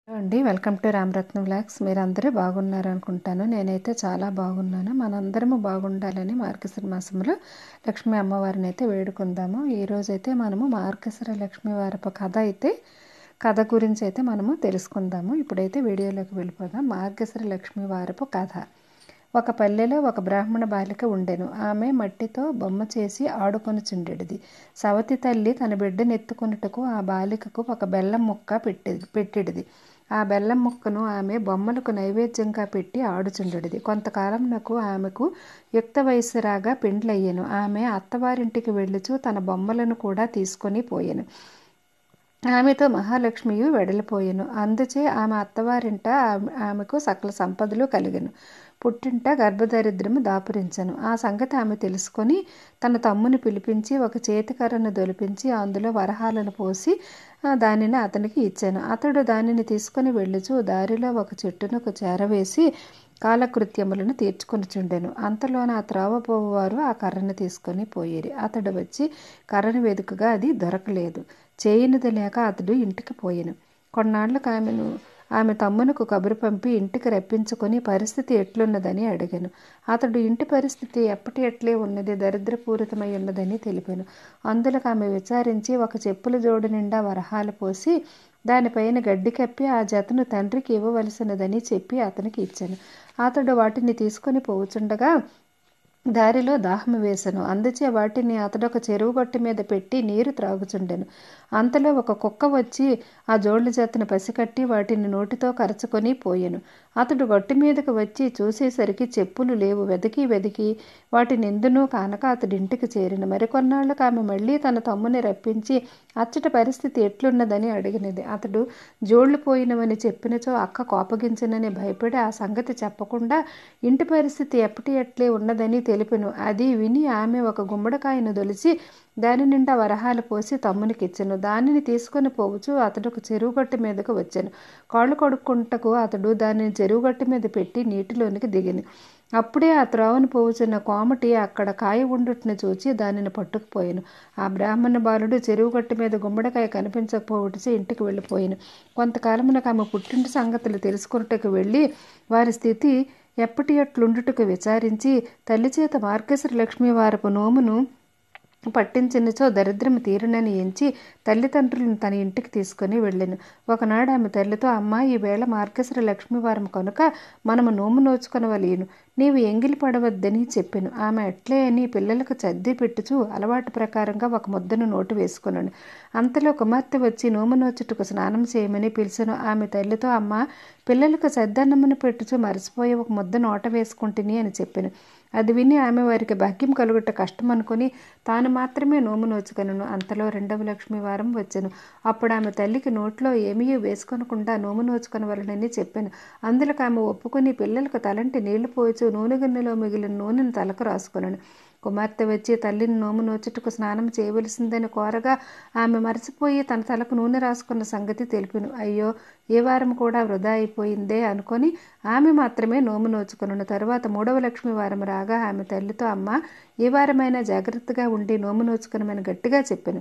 అండి welcome to Ramaratnam vlogs మీరందరూ బాగున్నారు అనుకుంటాను నేనైతే చాలా బాగున్నాను మనందరము బాగుండాలని మార్గశిర మాసంలో లక్ష్మీ అమ్మవారిని అయితే వేడుకుందాము ఈరోజైతే మనము మార్గశిర లక్ష్మీ వారపు కథ అయితే కథ గురించి అయితే మనము తెలుసుకుందాము ఇప్పుడైతే వీడియోలోకి వెళ్ళిపోదాం మార్గశిర లక్ష్మీ వారపు కథ ఒక పల్లెలో ఒక బ్రాహ్మణ బాలిక ఉండెను ఆమె మట్టితో బొమ్మ చేసి ఆడుకొనుచుండెడిది సవతి తల్లి తన బిడ్డను ఎత్తుకొనుటకు ఆ బాలికకు ఒక బెల్లం ముక్క పెట్టేది పెట్టిడిది ఆ బెల్లం ముక్కను ఆమె బొమ్మలకు నైవేద్యంగా పెట్టి ఆడుచుండెడిది కొంతకాలం నాకు ఆమెకు యుక్త వయసు రాగా పెండ్లయ్యను ఆమె అత్తవారింటికి వెళ్ళుచు తన బొమ్మలను కూడా తీసుకొని పోయెను ఆమెతో మహాలక్ష్మియు వెడలిపోయెను అందుచే ఆమె అత్తవారింట ఆమెకు సకల సంపదలు కలిగెను పుట్టింట గర్భదరిద్రము దాపురించను ఆ సంగతి ఆమె తెలుసుకొని తన తమ్ముని పిలిపించి ఒక చేతికర్రను దొలిపించి అందులో వరహాలను పోసి దానిని అతనికి ఇచ్చాను అతడు దానిని తీసుకొని వెళ్ళుచు దారిలో ఒక చెట్టునకు చేరవేసి కాలకృత్యములను తీర్చుకొనిచుండెను అంతలోన ఆ త్రోవపోవారు ఆ కర్రను తీసుకొని పోయేరి అతడు వచ్చి కర్రను వెదుకగా అది దొరకలేదు చేయనిది లేక అతడు ఇంటికి పోయెను కొన్నాళ్లకు ఆమెను ఆమె తమ్మునకు కబురు పంపి ఇంటికి రప్పించుకొని పరిస్థితి ఎట్లున్నదని అడిగాను అతడు ఇంటి పరిస్థితి ఎప్పటి ఎట్లే ఉన్నది దరిద్రపూరితమై ఉన్నదని తెలిపాను అందులో ఆమె విచారించి ఒక చెప్పుల జోడు నిండా వరహాలు పోసి దానిపైన గడ్డి కప్పి ఆ జతను తండ్రికి ఇవ్వవలసినదని చెప్పి అతనికి ఇచ్చాను అతడు వాటిని తీసుకొని పోవుచుండగా దారిలో దాహం వేసను అందుచే వాటిని అతడొక చెరువు గట్టు మీద పెట్టి నీరు త్రాగుచుండెను అంతలో ఒక కుక్క వచ్చి ఆ జోళ్ల జతను పసికట్టి వాటిని నోటితో కరచుకొని పోయెను అతడు గట్టు మీదకు వచ్చి చూసేసరికి చెప్పులు లేవు వెతికి వెతికి వాటిని ఎందునూ కానక అతడి ఇంటికి చేరిన మరికొన్నాళ్ళకు ఆమె మళ్ళీ తన తమ్ముని రప్పించి అచ్చట పరిస్థితి ఎట్లున్నదని అడిగినది అతడు జోళ్లు పోయినవని చెప్పినచో అక్క కోపగించనని భయపడి ఆ సంగతి చెప్పకుండా ఇంటి పరిస్థితి ఎప్పటి ఎట్లే ఉన్నదని తెలిపెను అది విని ఆమె ఒక గుమ్మడికాయను దొలిచి దాని నిండా వరహాలు పోసి తమ్మునికిచ్చెను దానిని తీసుకొని పోవచ్చు అతడు ఒక చెరువుగట్టు మీదకు వచ్చాను కాళ్ళు కడుక్కుంటకు అతడు దానిని చెరువుగట్టు మీద పెట్టి నీటిలోనికి దిగిన అప్పుడే ఆ త్రోవను పోవుచున్న కోమటి అక్కడ కాయ ఉండుట్ని చూచి దానిని పట్టుకుపోయాను ఆ బ్రాహ్మణ బాలుడు చెరువుగట్టు మీద గుమ్మడికాయ కనిపించకపోవటిచి ఇంటికి వెళ్ళిపోయాను కొంతకాలమునకు ఆమె పుట్టింటి సంగతులు తెలుసుకున్నట్టుకు వెళ్ళి వారి స్థితి ఎప్పటి అట్లుండుటకు విచారించి తల్లి చేత మార్గశ్రీ లక్ష్మీ వారపు నోమును పట్టించినచో దరిద్రము తీరునని ఎంచి తల్లిదండ్రులను తన ఇంటికి తీసుకుని వెళ్ళాను ఒకనాడు ఆమె తల్లితో అమ్మ ఈ వేళ మార్గశ్రీ లక్ష్మీవారం కనుక మనము నోము నోచుకొనవలేను నీవు ఎంగిలి పడవద్దని చెప్పాను ఆమె అట్లే అని పిల్లలకు చద్ది పెట్టుచు అలవాటు ప్రకారంగా ఒక ముద్దను నోటు వేసుకున్నాను అంతలో కుమార్తె వచ్చి నోము నోచుటకు స్నానం చేయమని పిలిచాను ఆమె తల్లితో అమ్మ పిల్లలకు చద్దన్నమును పెట్టుచు మరిసిపోయి ఒక ముద్ద నోట వేసుకుంటుని అని చెప్పాను అది విని ఆమె వారికి భాగ్యం కలుగుట కష్టం అనుకుని తాను మాత్రమే నోము నోచుకొనను అంతలో రెండవ లక్ష్మీ వారం వచ్చాను అప్పుడు ఆమె తల్లికి నోట్లో ఏమీ వేసుకొనకుండా నోము నోచుకొనవలనని చెప్పాను అందులోకి ఆమె ఒప్పుకొని పిల్లలకు తలంటి నీళ్లు పోయచు నూనె గిన్నెలో మిగిలిన నూనెను తలకు రాసుకున్నాను కుమార్తె వచ్చి తల్లిని నోము నోచుటకు స్నానం చేయవలసిందని కోరగా ఆమె మరచిపోయి తన తలకు నూనె రాసుకున్న సంగతి తెలిపిను అయ్యో ఏ వారం కూడా వృధా అయిపోయిందే అనుకొని ఆమె మాత్రమే నోము నోచుకున్న తరువాత మూడవ లక్ష్మి వారం రాగా ఆమె తల్లితో అమ్మ ఏ వారమైనా జాగ్రత్తగా ఉండి నోము నోచుకునమని గట్టిగా చెప్పాను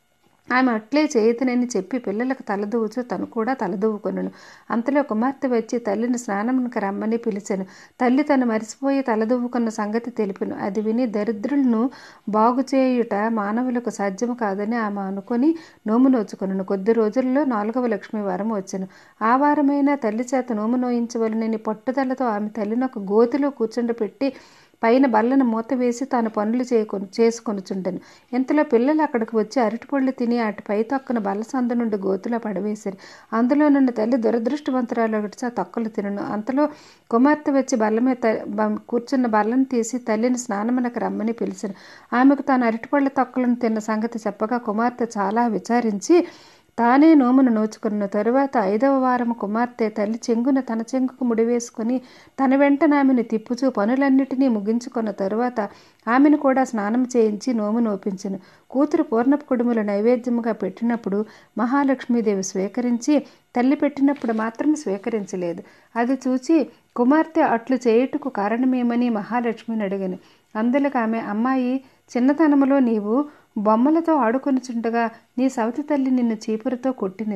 ఆమె అట్లే చేయతనని చెప్పి పిల్లలకు తలదూచు తను కూడా తలదూవుకొనను అంతలో కుమార్తె వచ్చి తల్లిని స్నానంకి రమ్మని పిలిచాను తల్లి తను మరిసిపోయి తలదూవుకున్న సంగతి తెలిపిను అది విని దరిద్రులను బాగు చేయుట మానవులకు సాధ్యము కాదని ఆమె అనుకొని నోము నోచుకొనను కొద్ది రోజుల్లో నాలుగవ లక్ష్మీ వారం వచ్చాను ఆ వారమైనా తల్లి చేత నోము నోయించవలనని పట్టుదలతో ఆమె తల్లిని ఒక గోతిలో కూర్చుండపెట్టి పైన బల్లను మూత వేసి తాను పనులు చేయకొని చేసుకొనుచుండెను ఇంతలో పిల్లలు అక్కడికి వచ్చి అరటిపళ్ళు తిని అటు పై తొక్కన బల్ల సందు నుండి గోతులో పడవేశారు అందులో నుండి తల్లి దురదృష్టవంతురాలు ఒకటి తొక్కలు తినను అంతలో కుమార్తె వచ్చి బల్ల మీద కూర్చున్న బల్లను తీసి తల్లిని స్నానమునకు రమ్మని పిలిచాను ఆమెకు తాను అరటిపళ్ళ తొక్కలను తిన్న సంగతి చెప్పగా కుమార్తె చాలా విచారించి తానే నోమును నోచుకున్న తరువాత ఐదవ వారం కుమార్తె తల్లి చెంగున తన చెంగుకు ముడివేసుకుని తన వెంట ఆమెను తిప్పుచూ పనులన్నిటినీ ముగించుకున్న తరువాత ఆమెను కూడా స్నానం చేయించి నోము నోపించను కూతురు పూర్ణపు కుడుములు నైవేద్యముగా పెట్టినప్పుడు మహాలక్ష్మీదేవి స్వీకరించి తల్లి పెట్టినప్పుడు మాత్రం స్వీకరించలేదు అది చూచి కుమార్తె అట్లు చేయుటకు కారణమేమని మహాలక్ష్మిని అడిగాను అందులోకి ఆమె అమ్మాయి చిన్నతనములో నీవు బొమ్మలతో ఆడుకొనుచుండగా నీ సవతి తల్లి నిన్ను చీపురుతో కొట్టినది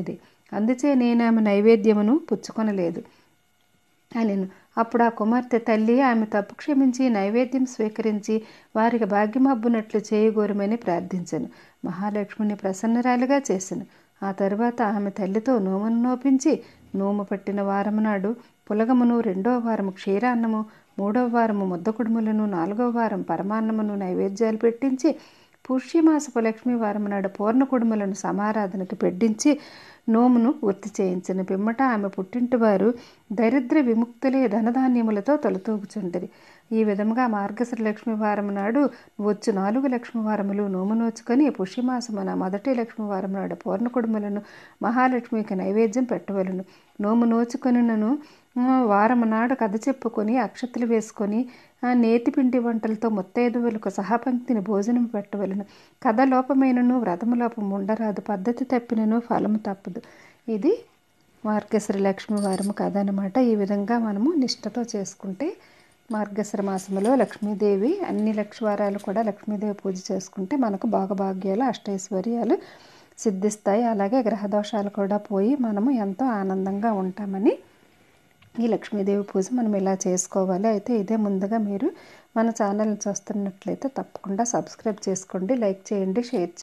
అందుచే నేను ఆమె నైవేద్యమును పుచ్చుకొనలేదు అనెను అప్పుడు ఆ కుమార్తె తల్లి ఆమె తప్పు క్షమించి నైవేద్యం స్వీకరించి వారికి భాగ్యమబ్బునట్లు చేయగోరమని ప్రార్థించను మహాలక్ష్మిని ప్రసన్నరాలుగా చేసెను ఆ తరువాత ఆమె తల్లితో నోమును నోపించి నోము పట్టిన వారము నాడు పులగమును రెండవ వారము క్షీరాన్నము మూడవ వారము ముద్ద కుడుములను నాలుగవ వారం పరమాన్నమును నైవేద్యాలు పెట్టించి పుష్యమాసపు లక్ష్మీ వారం నాడు పూర్ణ కుడుములను సమారాధనకు పెట్టించి నోమును వృత్తి చేయించిన పిమ్మట ఆమె పుట్టింటి వారు దరిద్ర విముక్తులే ధనధాన్యములతో తొలతూగుచుండరి ఈ విధముగా మార్గశిర లక్ష్మీ వారం నాడు వచ్చు నాలుగు లక్ష్మీ వారములు నోము నోచుకొని పుష్యమాసమున మొదటి లక్ష్మీ వారం నాడు పూర్ణ కుడుములను మహాలక్ష్మికి నైవేద్యం పెట్టవలను నోము నోచుకొనినను వారం నాడు కథ చెప్పుకొని అక్షతలు వేసుకొని నేతిపిండి వంటలతో ముత్తైదువులకు సహపంక్తిని భోజనం పెట్టవలను కథ లోపమైనను వ్రతము లోపం ఉండరాదు పద్ధతి తప్పినను ఫలము తప్పదు ఇది మార్గశ్రీ లక్ష్మి వారము కథ అనమాట ఈ విధంగా మనము నిష్ఠతో చేసుకుంటే మార్గశ్ర మాసంలో లక్ష్మీదేవి అన్ని లక్ష్వారాలు కూడా లక్ష్మీదేవి పూజ చేసుకుంటే మనకు భాగభాగ్యాలు అష్టైశ్వర్యాలు సిద్ధిస్తాయి అలాగే గ్రహదోషాలు కూడా పోయి మనము ఎంతో ఆనందంగా ఉంటామని ఈ లక్ష్మీదేవి పూజ మనం ఇలా చేసుకోవాలి అయితే ఇదే ముందుగా మీరు మన ఛానల్ని చూస్తున్నట్లయితే తప్పకుండా సబ్స్క్రైబ్ చేసుకోండి లైక్ చేయండి షేర్